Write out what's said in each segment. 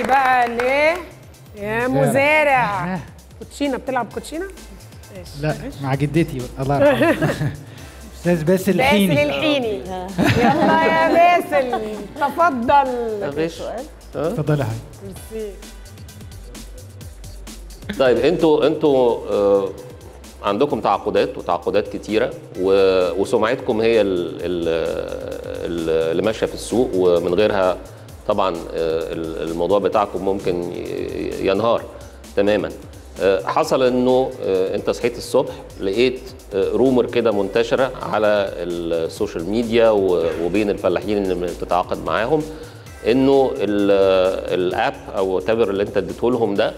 بقى ل يا مزارع كوتشينه بتلعب كوتشينه لا مع جدتي بقى، الله يرحمها استاذ باسل باسل الحيني الحيني يلا يا باسل تفضل غش اتفضلي يا حبيبي ميرسي. طيب انتوا انتوا آه، عندكم تعاقدات وتعاقدات كتيره و- وسمعتكم هي ال- ال- ال- اللي ماشيه في السوق ومن غيرها طبعا آه، ال- الموضوع بتاعكم ممكن ي- ينهار تماما آه، حصل انه آه، انت صحيت الصبح لقيت آه، رومر كده منتشره على السوشيال ميديا و- وبين الفلاحين اللي بتتعاقد معاهم انه ال- الاب او تابر اللي انت اديته لهم ده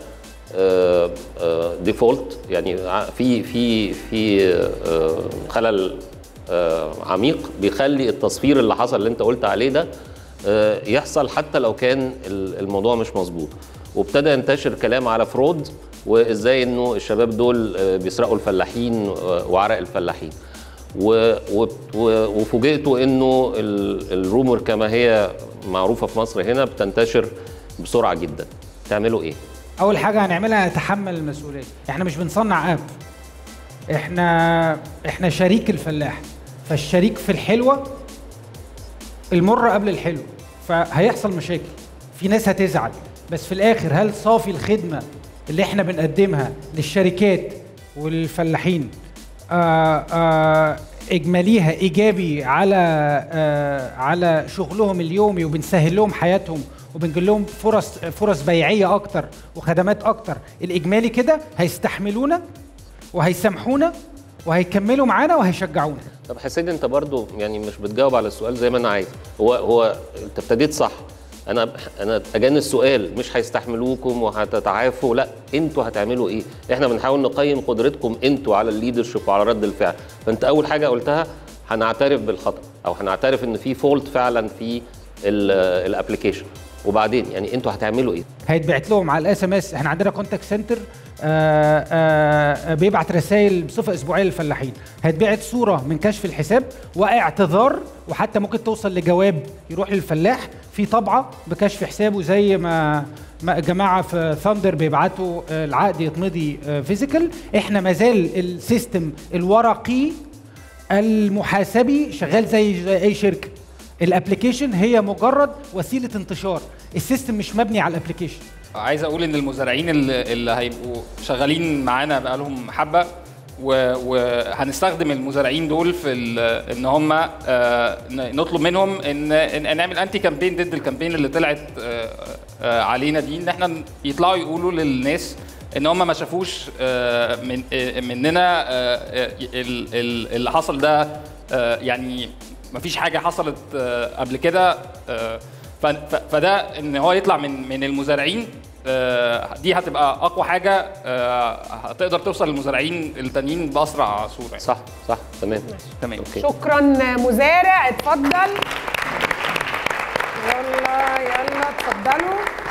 ديفولت يعني ع- في في في آه، خلل آه، عميق بيخلي التصفير اللي حصل اللي انت قلت عليه ده آه، يحصل حتى لو كان ال- الموضوع مش مظبوط وابتدى ينتشر كلام على فرود وازاي انه الشباب دول آه، بيسرقوا الفلاحين آه، وعرق الفلاحين و- و- و- وفوجئتوا انه ال- الرومر كما هي معروفه في مصر هنا بتنتشر بسرعه جدا تعملوا ايه؟ اول حاجه هنعملها نتحمل المسؤوليه احنا مش بنصنع اب احنا احنا شريك الفلاح فالشريك في الحلوه المره قبل الحلو فهيحصل مشاكل في ناس هتزعل بس في الاخر هل صافي الخدمه اللي احنا بنقدمها للشركات والفلاحين آه آه اجماليها ايجابي على آه على شغلهم اليومي وبنسهل لهم حياتهم وبنجيب لهم فرص فرص بيعيه اكتر وخدمات اكتر الاجمالي كده هيستحملونا وهيسامحونا وهيكملوا معانا وهيشجعونا طب حسين انت برضو يعني مش بتجاوب على السؤال زي ما انا عايز هو هو انت ابتديت صح انا انا اجاني السؤال مش هيستحملوكم وهتتعافوا لا انتوا هتعملوا ايه احنا بنحاول نقيم قدرتكم انتوا على الليدرشيب وعلى رد الفعل فانت اول حاجه قلتها هنعترف بالخطا او هنعترف ان في فولت فعلا في الابلكيشن وبعدين يعني انتوا هتعملوا ايه هيتبعت لهم على الاس ام اس احنا عندنا كونتاكت سنتر بيبعت رسائل بصفه اسبوعيه للفلاحين هيتبعت صوره من كشف الحساب واعتذار وحتى ممكن توصل لجواب يروح للفلاح في طبعه بكشف حسابه زي ما ما جماعه في ثاندر بيبعتوا آه، العقد يتمضي فيزيكال احنا مازال السيستم الورقي المحاسبي شغال زي زي اي شركه الابلكيشن هي مجرد وسيله انتشار السيستم مش مبني على الابلكيشن عايز اقول ان المزارعين اللي, اللي هيبقوا شغالين معانا بقالهم حبه و- وهنستخدم المزارعين دول في ال- ان هم آه، ن- نطلب منهم ان ان نعمل انتي كامبين ضد الكامبين اللي طلعت آه، آه، علينا دي ان احنا يطلعوا يقولوا للناس ان هم ما شافوش آه، من آه، مننا آه، آه، ال- ال- اللي حصل ده آه، يعني ما فيش حاجه حصلت آه، قبل كده آه، ف- ف- فده ان هو يطلع من من المزارعين آه، دي هتبقى اقوى حاجه آه، هتقدر توصل للمزارعين التانيين باسرع صوره يعني. صح صح تمام تمام اوكي شكرا مزارع اتفضل يلا يلا اتفضلوا